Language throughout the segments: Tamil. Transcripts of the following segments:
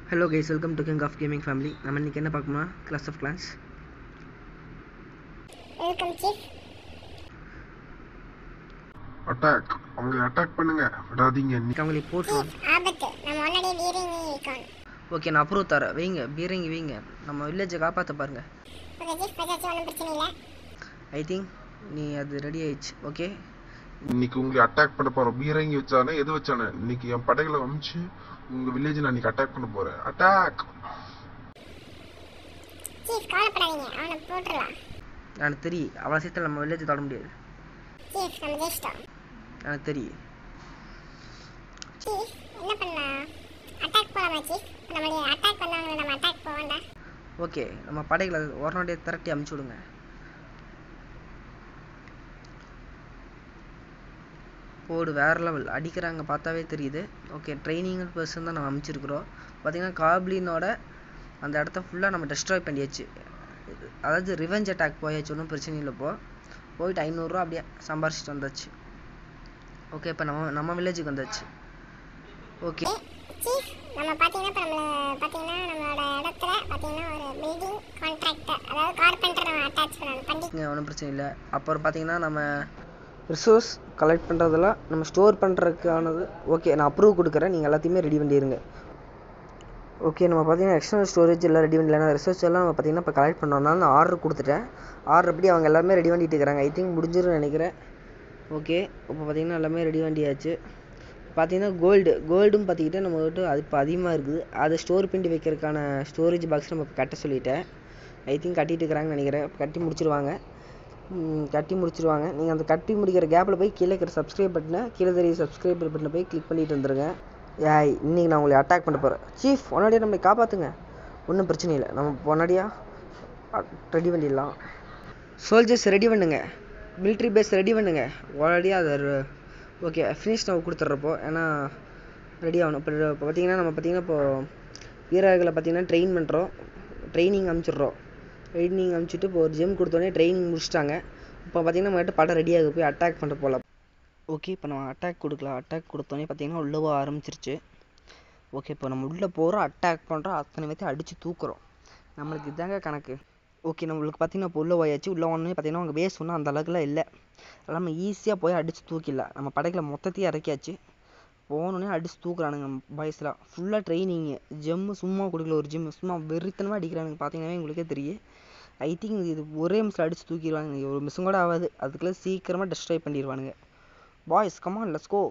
hello guys welcome to king of gaming family நம்ம இன்றைக்கி என்ன பார்க்கணும்னா clash of clans welcome chief attack அவங்களை அட்டாக் பண்ணுங்க விடாதீங்க நீ இன்றைக்கி அவங்களை போட்டுருவோம் சீஃப் ஆபத்து நம்ம ஆல்ரெடி வீரங்கி இருக்கோம் ஓகே நான் அப்ரூவ் தரேன் வைங்க பீரங்கி வைங்க நம்ம வில்லேஜை காப்பாற்ற பாருங்க ஓகே சீஃப் பச்சாச்சும் ஒன்றும் பிரச்சனை இல்லை ஐ திங்க் நீ அது ரெடி ஆயிடுச்சு ஓகே இன்னைக்கு உங்களை அட்டாக் பண்ண போறோம் பீரங்கி வச்சானே எது வச்சானே இன்னைக்கு என் படைகளை அமிச்சு உங்க வில்லேஜ் நான் இன்னைக்கு அட்டாக் பண்ண போறேன் அட்டாக் சீஃப் கவலைப்படாதீங்க அவனை போட்டுடலாம் எனக்கு தெரியும் அவ்வளோ சீக்கிரம் நம்ம வில்லேஜை தொட முடியாது சீஃப் நம்ம ஜெயிச்சிட்டோம் எனக்கு தெரியும் சீஃப் என்ன பண்ணலாம் அட்டாக் போகலாமா சீஃப் நம்மளுடைய அட்டாக் பண்ணவங்களை நம்ம அட்டாக் போக வேண்டாம் ஓகே நம்ம படைகளை உடனடியே திரட்டி அமுச்சு விடுங்க போடு வேறு லெவல் அடிக்கிறாங்க பார்த்தாவே தெரியுது ஓகே ட்ரைனிங் பர்சன் தான் நம்ம அமைச்சிருக்கிறோம் பார்த்தீங்கன்னா காப்ளினோட அந்த இடத்த ஃபுல்லாக நம்ம டெஸ்ட்ராய் பண்ணியாச்சு அதாவது ரிவெஞ்ச் அட்டாக் போயாச்சு ஒன்றும் பிரச்சனை இல்லை இப்போ போயிட்டு ஐநூறுரூவா அப்படியே சம்பாரிச்சிட்டு வந்தாச்சு ஓகே இப்போ நம்ம நம்ம வில்லேஜுக்கு வந்தாச்சு ஓகே சீஃப் நம்ம பார்த்தீங்கன்னா இப்போ நம்மள பார்த்தீங்கன்னா நம்மளோட இடத்துல பார்த்தீங்கன்னா ஒரு பில்டிங் கான்ட்ராக்டர் அதாவது கார்பெண்டர் நம்ம அட்டாச் பண்ணணும் பண்ணி இங்கே ஒன்றும் பிரச்சனை இல்லை அப்புறம் பார்த்தீங்கன்னா நம்ம ரிசோர்ஸ் கலெக்ட் பண்ணுறதெல்லாம் நம்ம ஸ்டோர் பண்ணுறதுக்கானது ஓகே நான் அப்ரூவ் கொடுக்குறேன் நீங்கள் எல்லாத்தையுமே ரெடி பண்ணிடுங்க ஓகே நம்ம பார்த்தீங்கன்னா எக்ஸ்டர்னல் ஸ்டோரேஜ் எல்லாம் ரெடி பண்ணல ரிசோர்ஸ் எல்லாம் நம்ம பார்த்தீங்கன்னா இப்போ கலெக்ட் பண்ணோம்னால நான் ஆர்டர் கொடுத்துட்டேன் ஆர்டர் எப்படி அவங்க எல்லாமே ரெடி பண்ணிட்டு இருக்கிறாங்க ஐ திங்க் முடிஞ்சிரும்னு நினைக்கிறேன் ஓகே இப்போ பார்த்தீங்கன்னா எல்லாமே ரெடி பண்ணியாச்சு பார்த்தீங்கன்னா கோல்டு கோல்டும் பார்த்திக்கிட்டு நம்ம கிட்ட அது இப்போ அதிகமாக இருக்குது அதை ஸ்டோர் பண்ணி வைக்கிறதுக்கான ஸ்டோரேஜ் பாக்ஸ் நம்ம இப்போ கட்ட சொல்லிட்டேன் ஐ திங்க் கட்டிட்டு இருக்கிறாங்கன்னு நினைக்கிறேன் கட்டி முடிச்சிருவாங்க ம், கட்டி முடிச்சிருவாங்க நீங்கள் அந்த கட்டி முடிக்கிற கேப்பில் போய் கீழே இருக்கிற சப்ஸ்கிரைப் பட்டனை கீழே தெரிய சப்ஸ்கிரைப் பட்டனை போய் கிளிக் பண்ணிட்டு வந்துருங்க ஏய் இன்னைக்கு நான் உங்களை அட்டாக் பண்ண போகிறேன் சீஃப் உடனடியாக நம்மளை காப்பாற்றுங்க ஒன்றும் பிரச்சனை இல்லை நம்ம உடனடியாக ரெடி பண்ணிடலாம் சோல்ஜர்ஸ் ரெடி பண்ணுங்க military பேஸ் ரெடி பண்ணுங்க உடனடியாக அதை ஓகே ஃபினிஷ் நம்ம கொடுத்துட்றப்போ ஏன்னா ரெடி ஆகணும் இப்போ இப்போ பார்த்தீங்கன்னா நம்ம பார்த்தீங்கன்னா இப்போ வீரர்களை பார்த்தீங்கன்னா ட்ரெயின் பண்ணுறோம் ட்ரைனிங் அனுப்பிச்சிடுறோம் ட்ரைனிங் அனுப்பிச்சிட்டு இப்போ ஒரு ஜிம் கொடுத்தோடனே ட்ரைனிங் முடிச்சிட்டாங்க இப்போ பார்த்தீங்கன்னா நம்ம கிட்ட படம் ரெடி ஆகுது போய் அட்டாக் பண்ண போகலாம் ஓகே இப்போ நம்ம அட்டாக் கொடுக்கலாம் அட்டாக் கொடுத்தோன்னே பார்த்தீங்கன்னா உள்ளே போக ஆரம்பிச்சிருச்சு ஓகே இப்போ நம்ம உள்ளே போகிறோம் அட்டாக் பண்ணுறோம் அத்தனை பேர்த்தையும் அடித்து தூக்குறோம் நம்மளுக்கு இதாங்க கணக்கு ஓகே நம்மளுக்கு பார்த்தீங்கன்னா இப்போ உள்ளே போயாச்சு உள்ளே ஒன்றே பார்த்தீங்கன்னா அவங்க பேஸ் ஒன்றும் அந்த அளவுக்குலாம் இல்லை நம்ம ஈஸியாக போய் அடித்து தூக்கிடலாம் நம்ம படைகளை மொத்தத்தையும் இறக்கியாச்சு போனோடனே அடித்து தூக்குறானுங்க நம்ம பாய்ஸ்லாம் ஃபுல்லாக ட்ரைனிங்கு ஜெம்மு சும்மா கொடுக்கல ஒரு ஜிம்மு சும்மா வெறித்தனமாக அடிக்கிறானுங்க பார்த்தீங்கன்னா உங்களுக்கே தெரியும் ஐ திங்க் இது ஒரே மிஸ்ஸில் அடித்து தூக்கிடுவாங்க ஒரு மிஸ்ஸும் கூட ஆகாது அதுக்குள்ளே சீக்கிரமாக டெஸ்ட்ராய் பண்ணிடுவானுங்க boys come on let's go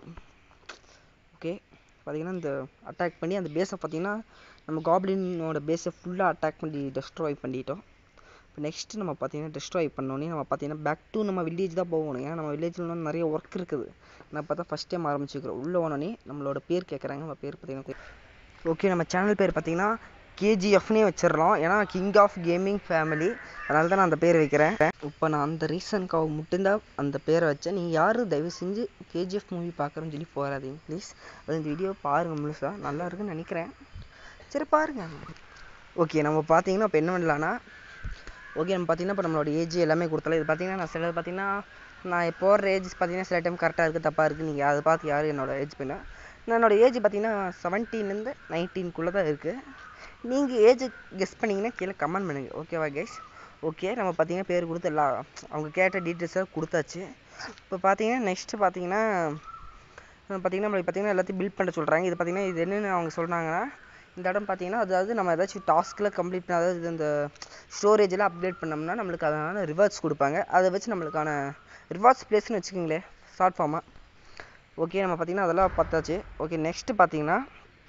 okay பார்த்தீங்கன்னா இந்த அட்டாக் பண்ணி அந்த பேஸை பார்த்தீங்கன்னா நம்ம காப்ளினோட பேஸை ஃபுல்லாக அட்டாக் பண்ணி டெஸ்ட்ராய் பண்ணிட்டோம் இப்போ நெக்ஸ்ட் நம்ம பார்த்தீங்கன்னா டெஸ்ட்ராய் பண்ணோன்னே நம்ம பார்த்தீங்கன்னா பேக் டு நம்ம வில்லேஜ் தான் போகணும் ஏன்னா நம்ம வில்லேஜில் இன்னும் நிறைய ஒர்க் இருக்குது நான் பார்த்தா ஃபஸ்ட் டைம் ஆரம்பிச்சுக்கிறோம் உள்ளே போனோடனே நம்மளோட பேர் கேட்குறாங்க நம்ம பேர் பார்த்தீங்கன்னா ஓகே நம்ம சேனல் பேர் பார்த்தீங்கன்னா கேஜிஎஃப்னே வச்சிடலாம் ஏன்னா கிங் ஆஃப் கேமிங் ஃபேமிலி அதனால தான் நான் அந்த பேர் வைக்கிறேன் இப்போ நான் அந்த ரீசனுக்காக மட்டும்தான் அந்த பேரை வச்சேன் நீங்கள் யாரும் தயவு செஞ்சு கேஜிஎஃப் மூவி பார்க்குறேன்னு சொல்லி போகாதீங்க ப்ளீஸ் அது இந்த வீடியோ பாருங்கள் முழுசாக நல்லா இருக்குன்னு நினைக்கிறேன் சரி பாருங்கள் ஓகே நம்ம பார்த்தீங்கன்னா இப்போ என்ன பண்ணலான்னா ஓகே நம்ம பார்த்தீங்கன்னா இப்போ நம்மளோட ஏஜ் எல்லாமே கொடுத்தலாம் இது பார்த்தீங்கன்னா நான் சிலது பார்த்தீங்கன்னா நான் இப்போ போடுற ஏஜ் பார்த்தீங்கன்னா சில டைம் கரெக்டாக இருக்குது தப்பாக இருக்குது நீங்கள் அதை பார்த்து யாரும் என்னோட ஏஜ் பண்ண என்னோட ஏஜ் பார்த்தீங்கன்னா செவன்டீன்லேருந்து நைன்டீன்குள்ளே தான் இருக்குது நீங்கள் ஏஜ் கெஸ் பண்ணிங்கன்னா கீழே கமெண்ட் பண்ணுங்கள் ஓகேவா கைஸ் ஓகே நம்ம பார்த்தீங்கன்னா பேர் கொடுத்து எல்லா அவங்க கேட்ட டீட்டெயில்ஸை கொடுத்தாச்சு இப்போ பார்த்தீங்கன்னா நெக்ஸ்ட்டு பார்த்தீங்கன்னா பார்த்தீங்கன்னா நம்மளுக்கு பார்த்தீங்கன்னா எல்லாத்தையும் பில்ட் பண்ண சொல்கிறாங்க இது பார்த்தீங்கன்னா இது என்னென்னு அவங்க சொல்கிறாங்கன்னா இந்த இடம் பார்த்தீங்கன்னா அதாவது நம்ம ஏதாச்சும் டாஸ்கில் கம்ப்ளீட் பண்ண அதாவது இது இந்த ஸ்டோரேஜில் அப்டேட் பண்ணோம்னா நம்மளுக்கு அதனால ரிவார்ட்ஸ் கொடுப்பாங்க அதை வச்சு நம்மளுக்கான ரிவார்ட்ஸ் பிளேஸ்னு வச்சுக்கோங்களேன் ஷார்ட் ஃபார்மாக ஓகே நம்ம பார்த்தீங்கன்னா அதெல்லாம் பார்த்தாச்சு ஓகே நெக்ஸ்ட்டு பார்த்தீங்கன்னா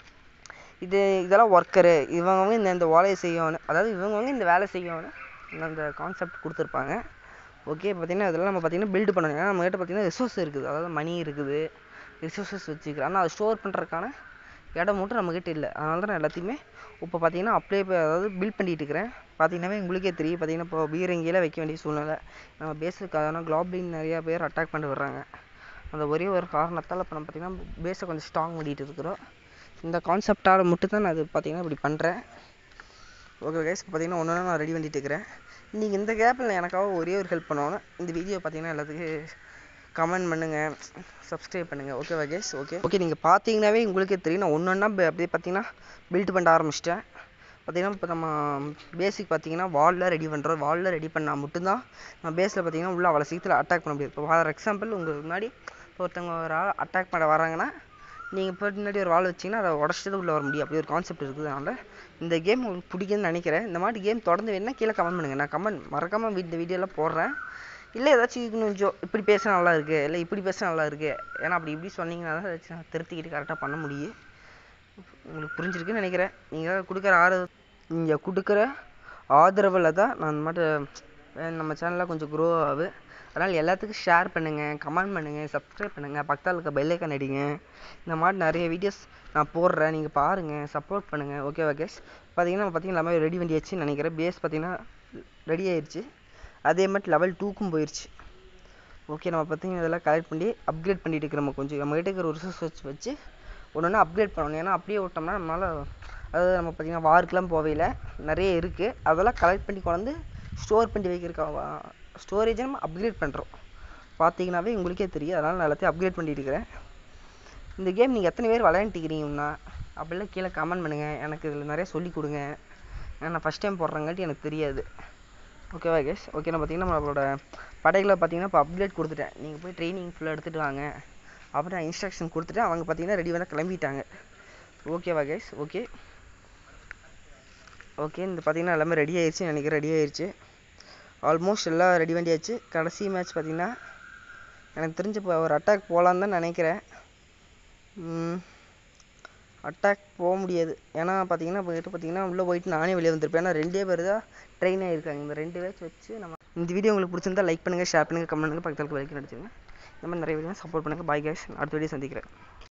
இது இதெல்லாம் ஒர்க்கரு இவங்கவங்க இந்த இந்த வேலையை செய்யணும் அதாவது இவங்கவங்க இந்த வேலை செய்யணும் அந்த கான்செப்ட் கொடுத்துருப்பாங்க ஓகே பார்த்தீங்கன்னா இதெல்லாம் நம்ம பார்த்தீங்கன்னா பில்டு பண்ணணும் ஏன்னா நம்மகிட்ட பார்த்தீங்கன்னா ரிசோர்ஸ் இருக்குது அதாவது மணி இருக்குது ரிசோர்ஸஸ் வச்சுக்கிறோம் ஆனால் அதை ஸ்டோர் பண்ணுறதுக்கான இடம் மட்டும் நம்மக்கிட்ட இல்லை அதனால தான் நான் எல்லாத்தையுமே இப்போ பார்த்தீங்கன்னா அப்ளை அதாவது பில்ட் பண்ணிட்டு இருக்கிறேன் பார்த்தீங்கன்னாவே உங்களுக்கே தெரியும் பார்த்தீங்கன்னா இப்போ பீரங்கியில் வைக்க வேண்டிய சூழ்நிலை நம்ம பேஸுக்கு அதனால் குளோப்லின் நிறையா பேர் அட்டாக் பண்ணிட்டு வர்றாங்க அந்த ஒரே ஒரு காரணத்தால் இப்போ நம்ம பார்த்தீங்கன்னா பேஸை கொஞ்சம் ஸ்ட்ராங் பண்ணிட்டு இருக்கிறோம் இந்த கான்செப்டால் மட்டும் தான் நான் அது பார்த்தீங்கன்னா இப்படி பண்ணுறேன் ஓகே கைஸ் பார்த்தீங்கன்னா ஒன்று நான் ரெடி பண்ணிட்டு இருக்கிறேன் நீங்கள் இந்த கேப்பில் எனக்காக ஒரே ஒரு ஹெல்ப் பண்ணணும் இந்த வீடியோ பார்த்தீங்கன்னா எல்லாத்துக்கும் கமெண்ட் பண்ணுங்கள் சப்ஸ்கிரைப் பண்ணுங்கள் ஓகேவா கேஸ் ஓகே ஓகே நீங்கள் பார்த்தீங்கன்னாவே உங்களுக்கே தெரியும் நான் ஒன்று ஒன்றா அப்படியே பார்த்தீங்கன்னா பில்ட் பண்ண ஆரம்பிச்சிட்டேன் பார்த்தீங்கன்னா இப்போ நம்ம பேசிக் பார்த்தீங்கன்னா வாலில் ரெடி பண்ணுறோம் வாலில் ரெடி பண்ணால் மட்டும்தான் நம்ம பேஸில் பார்த்தீங்கன்னா உள்ள அவ்வளோ சீக்கிரத்தில் அட்டாக் பண்ண முடியாது இப்போ ஃபார் எக்ஸாம்பிள் உங்களுக்கு முன்னாடி ஒருத்தவங்க ஒரு ஆள் அட்டாக் பண்ண வராங்கன்னா நீங்கள் இப்போ முன்னாடி ஒரு வால் வச்சிங்கன்னா அதை உடச்சிட்டு உள்ளே வர முடியும் அப்படி ஒரு கான்செப்ட் இருக்குது அதனால் இந்த கேம் உங்களுக்கு பிடிக்குதுன்னு நினைக்கிறேன் இந்த மாதிரி கேம் தொடர்ந்து வேணும்னா கீழே கமெண்ட் பண்ணுங்கள் நான் கமெண்ட் மறக்காமல் இந்த வீடியோலாம் போடுறேன் இல்லை ஏதாச்சும் கொஞ்சம் இப்படி பேச நல்லா இருக்குது இல்லை இப்படி பேச நல்லா இருக்குது ஏன்னா அப்படி இப்படி சொன்னீங்கன்னா தான் ஏதாச்சும் நான் திருத்திக்கிட்டு கரெக்டாக பண்ண முடியும் உங்களுக்கு புரிஞ்சிருக்குன்னு நினைக்கிறேன் நீங்கள் கொடுக்குற ஆதரவு நீங்கள் கொடுக்குற ஆதரவில் தான் நான் இந்த மாதிரி அஹ் நம்ம சேனலில் கொஞ்சம் க்ரோ ஆகுது அதனால் எல்லாத்துக்கும் ஷேர் பண்ணுங்கள் கமெண்ட் பண்ணுங்கள் சப்ஸ்கிரைப் பண்ணுங்கள் பக்கத்தில் இருக்க பெல் ஐக்கான் அடிங்க இந்த மாதிரி நிறைய வீடியோஸ் நான் போடுறேன் நீங்கள் பாருங்கள் சப்போர்ட் பண்ணுங்கள் ஓகேவா கேஸ் பார்த்தீங்கன்னா நம்ம பார்த்தீங்கன்னா எல்லாமே ரெடி பண்ணியாச்சுன்னு நினைக்கிறேன் பேஸ் பார்த்தீங்கன்னா ரெடி ஆயிடுச்சு அதே மாதிரி லெவல் டூக்கும் போயிடுச்சு ஓகே நம்ம பார்த்தீங்கன்னா இதெல்லாம் கலெக்ட் பண்ணி அப்கிரேட் பண்ணிட்டு இருக்கிற நம்ம கொஞ்சம் நம்ம கிட்ட இருக்கிற ஒரு ரிசோர்ஸ் வச்சு வச்சு ஒன்று ஒன்று அப்கிரேட் பண்ணணும் ஏன்னா அப்படியே விட்டோம்னா நம்மளால் அதாவது நம்ம பார்த்தீங்கன்னா வார்க்கெலாம் போவையில் நிறைய இருக்குது அதெல்லாம் கலெக்ட் பண்ணி கொண்டு ஸ்டோர் பண்ணி வைக்கிறதுக்காக ஸ்டோரேஜை நம்ம அப்கிரேட் பண்ணுறோம் பார்த்தீங்கன்னாவே உங்களுக்கே தெரியும் அதனால் நான் எல்லாத்தையும் அப்கிரேட் பண்ணிட்டு இருக்கிறேன் இந்த கேம் நீங்கள் எத்தனை பேர் விளையாண்டுக்கிறீங்கன்னா அப்படிலாம் கீழே கமெண்ட் பண்ணுங்கள் எனக்கு இதில் நிறைய சொல்லிக் கொடுங்க ஏன்னா நான் ஃபஸ்ட் டைம் போடுறங்காட்டி எனக்கு தெரியாது ஓகேவா கேஸ் ஓகே நான் பார்த்தீங்கன்னா நம்மளோட படைகளை பார்த்தீங்கன்னா இப்போ அப்கிரேட் கொடுத்துட்டேன் நீங்கள் போய் ட்ரைனிங் ஃபுல்லாக எடுத்துகிட்டு வாங்க அப்புறம் நான் இன்ஸ்ட்ரக்ஷன் கொடுத்துட்டு அவங்க பார்த்தீங்கன்னா ரெடி பண்ண கிளம்பிட்டாங்க ஓகேவா கேஸ் ஓகே ஓகே இந்த பார்த்தீங்கன்னா எல்லாமே ரெடி ஆயிடுச்சு நினைக்கிறேன் ரெடி ஆயிடுச்சு ஆல்மோஸ்ட் எல்லாம் ரெடி பண்ணியாச்சு கடைசி மேட்ச் பார்த்தீங்கன்னா எனக்கு தெரிஞ்சு இப்போ ஒரு அட்டாக் போகலான்னு தான் நினைக்கிறேன் அட்டாக் போக முடியாது ஏன்னா பார்த்தீங்கன்னா போயிட்டு பார்த்தீங்கன்னா உள்ளே போயிட்டு நானே வெளியே வந்திருப்பேன் ஏன்னா ரெண்டே பேர் தான் ட்ரெயின் ஆகிருக்காங்க இந்த ரெண்டு பேட்ச் வச்சு நம்ம இந்த வீடியோ உங்களுக்கு பிடிச்சிருந்தா லைக் பண்ணுங்கள் ஷேர் பண்ணுங்கள் கமெண்ட் பண்ணுங்கள் பக்கத்தில் லைக் அடிச்சுங்க இந்த மாதிரி நிறைய வீடியோ சப்போர்ட் பண்ணுங்கள் பாய் கேஸ் அடுத்த வீடியோ சந்திக்கிறேன்